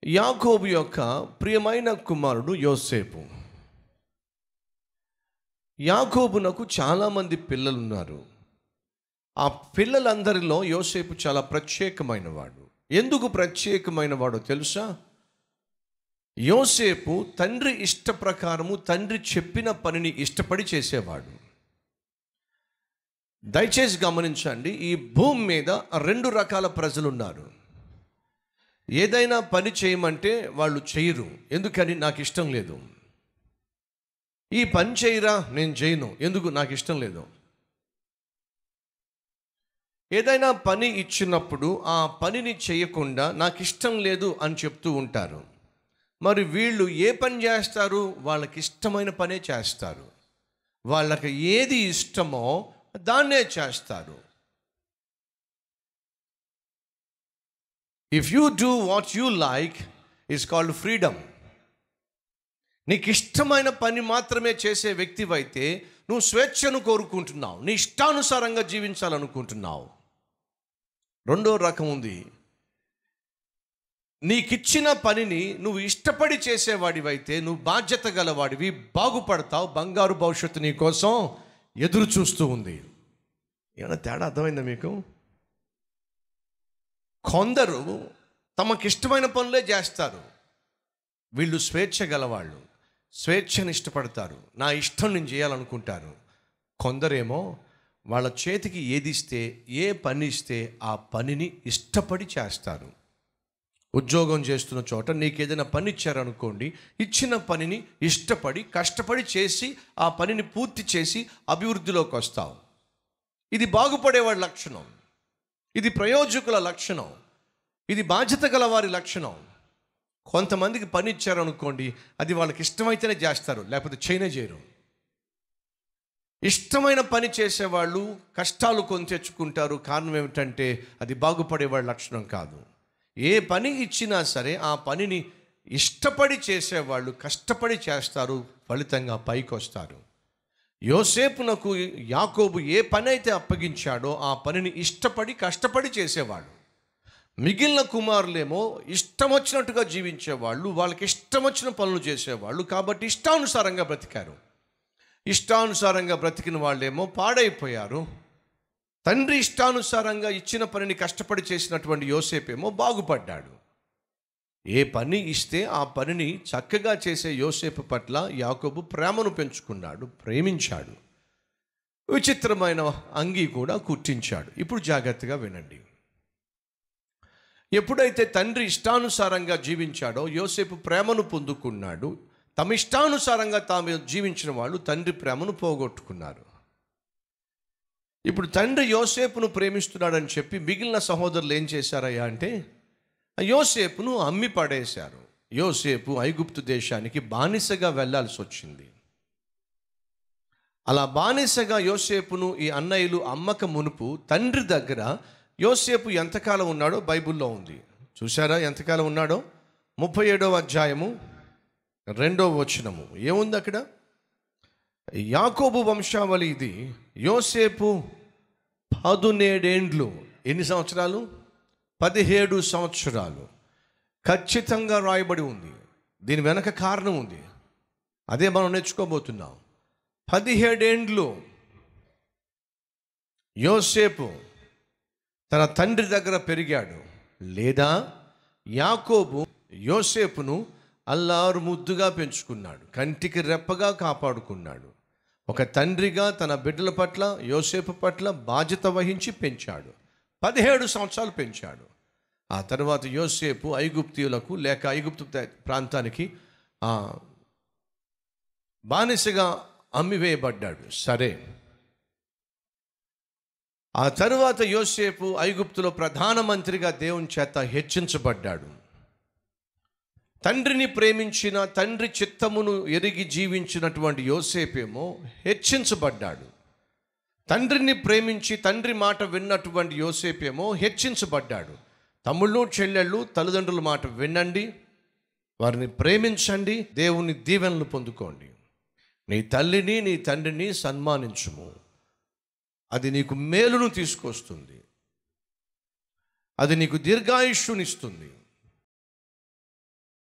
యాకోబు యొక్క ప్రియమైన కుమారుడు యోసేపు యాకోబునకు చాలామంది పిల్లలు ఉన్నారు ఆ పిల్లలందరిలో యోసేపు చాలా ప్రత్యేకమైన వాడు ఎందుకు ప్రత్యేకమైన వాడో తెలుసా యోసేపు తండ్రి ఇష్ట ప్రకారము తండ్రి చెప్పిన పనిని ఇష్టపడి చేసేవాడు దయచేసి గమనించండి ఈ భూమి మీద రెండు రకాల ప్రజలు ఉన్నారు ఏదైనా పని చేయమంటే వాళ్ళు చేయరు ఎందుకని నాకు ఇష్టం లేదు ఈ పని చేయరా నేను చేయను ఎందుకు నాకు ఇష్టం లేదు ఏదైనా పని ఇచ్చినప్పుడు ఆ పనిని చేయకుండా నాకు ఇష్టం లేదు అని చెప్తూ ఉంటారు మరి వీళ్ళు ఏ పని చేస్తారు వాళ్ళకి ఇష్టమైన పనే చేస్తారు వాళ్ళకి ఏది ఇష్టమో దాన్నే చేస్తారు if you do what you like is called freedom నీకు ఇష్టమైన పని మాత్రమే చేసే వ్యక్తివైతే నువ్వు స్వేచ్ఛను కోరుకుంటున్నావు నీ ఇష్టానుసారంగా జీవించాలనుకుంటున్నావు రెండో రకం ఉంది నీకిచ్చిన పనిని నువ్వు ఇష్టపడి చేసేవాడివైతే నువ్వు బాధ్యత గలవాడివి బాగుపడతావు బంగారు భవిష్యత్తు నీ కోసం ఎదురు చూస్తూ ఉంది ఏమైనా తేడా అర్థమైందా మీకు కొందరు తమకిష్టమైన పనులే చేస్తారు వీళ్ళు స్వేచ్ఛ గలవాళ్ళు స్వేచ్ఛను ఇష్టపడతారు నా ఇష్టం నేను చేయాలనుకుంటారు కొందరేమో వాళ్ళ చేతికి ఏది ఇస్తే ఏ పని ఇస్తే ఆ పనిని ఇష్టపడి చేస్తారు ఉద్యోగం చేస్తున్న చోట నీకు ఏదైనా పని ఇచ్చారనుకోండి ఇచ్చిన పనిని ఇష్టపడి కష్టపడి చేసి ఆ పనిని పూర్తి చేసి అభివృద్ధిలోకి వస్తావు ఇది బాగుపడేవాడి లక్షణం ఇది ప్రయోజకుల లక్షణం ఇది బాధ్యత గల వారి లక్షణం కొంతమందికి పని ఇచ్చారనుకోండి అది వాళ్ళకి ఇష్టమైతేనే చేస్తారు లేకపోతే చేయనే చేయరు ఇష్టమైన పని చేసేవాళ్ళు కష్టాలు కొని తెచ్చుకుంటారు కారణం ఏమిటంటే అది బాగుపడేవాడి లక్షణం కాదు ఏ పని ఇచ్చినా సరే ఆ పనిని ఇష్టపడి చేసేవాళ్ళు కష్టపడి చేస్తారు ఫలితంగా పైకి వస్తారు యోసేపునకు యాకోబు ఏ పని అయితే అప్పగించాడో ఆ పనిని ఇష్టపడి కష్టపడి చేసేవాడు మిగిలిన కుమారులేమో ఇష్టం వచ్చినట్టుగా జీవించేవాళ్ళు వాళ్ళకి ఇష్టం వచ్చిన పనులు చేసేవాళ్ళు కాబట్టి ఇష్టానుసారంగా బ్రతికారు ఇష్టానుసారంగా బ్రతికిన వాళ్ళేమో పాడైపోయారు తండ్రి ఇష్టానుసారంగా ఇచ్చిన పనిని కష్టపడి చేసినటువంటి యోసేపేమో బాగుపడ్డాడు ఏ పని ఇస్తే ఆ పనిని చక్కగా చేసే యోసేపు పట్ల యాకోబు ప్రేమను పెంచుకున్నాడు ప్రేమించాడు విచిత్రమైన అంగీ కూడా కుట్టించాడు ఇప్పుడు జాగ్రత్తగా వినండి ఎప్పుడైతే తండ్రి ఇష్టానుసారంగా జీవించాడో యోసేపు ప్రేమను పొందుకున్నాడు తమ ఇష్టానుసారంగా తాము జీవించిన వాళ్ళు తండ్రి ప్రేమను పోగొట్టుకున్నారు ఇప్పుడు తండ్రి యోసేపును ప్రేమిస్తున్నాడని చెప్పి మిగిలిన సహోదరులు ఏం చేశారయ్యా అంటే ఆ యోసేపును అమ్మి పడేశారు యోసేపు ఐగుప్తు దేశానికి బానిసగా వెళ్ళాల్సి వచ్చింది అలా బానిసగా యోసేపును ఈ అన్నయ్యలు అమ్మక మునుపు తండ్రి దగ్గర యోసేపు ఎంతకాలం ఉన్నాడో బైబిల్లో ఉంది చూసారా ఎంతకాలం ఉన్నాడో ముప్పై ఏడవ అధ్యాయము రెండవ వచనము ఏముంది అక్కడ యాకోబు వంశావళి ఇది యోసేపు పదునేడేండ్లు ఎన్ని సంవత్సరాలు పదిహేడు సంవత్సరాలు ఖచ్చితంగా రాయబడి ఉంది దీని వెనక కారణం ఉంది అదే మనం నేర్చుకోబోతున్నాం పదిహేడేండ్లు యోసేపు తన తండ్రి దగ్గర పెరిగాడు లేదా యాకోబు యోసేపును అల్లారు ముద్దుగా పెంచుకున్నాడు కంటికి రెప్పగా కాపాడుకున్నాడు ఒక తండ్రిగా తన బిడ్డల పట్ల యోసేపు పట్ల బాధ్యత వహించి పెంచాడు పదిహేడు సంవత్సరాలు పెంచాడు ఆ తర్వాత యోసేపు ఐగుప్తీయులకు లేక ఐగుప్తు ద- ప్రాంతానికి ఆ, బానిసగా అమ్మివేయబడ్డాడు సరే ఆ తరువాత యోసేపు ఐగుప్తులో ప్రధానమంత్రిగా దేవుని చేత హెచ్చించబడ్డాడు తండ్రిని ప్రేమించిన తండ్రి చిత్తమును ఎరిగి జీవించినటువంటి యోసేపేమో హెచ్చించబడ్డాడు తండ్రిని ప్రేమించి తండ్రి మాట విన్నటువంటి యోసేపేమో హెచ్చించబడ్డాడు తమ్ముళ్ళు చెల్లెళ్ళు తల్లిదండ్రుల మాట వినండి వారిని ప్రేమించండి దేవుని దీవెనలు పొందుకోండి నీ తల్లిని నీ తండ్రిని సన్మానించుము అది నీకు మేలును తీసుకొస్తుంది అది నీకు దీర్ఘాయుష్యునిస్తుంది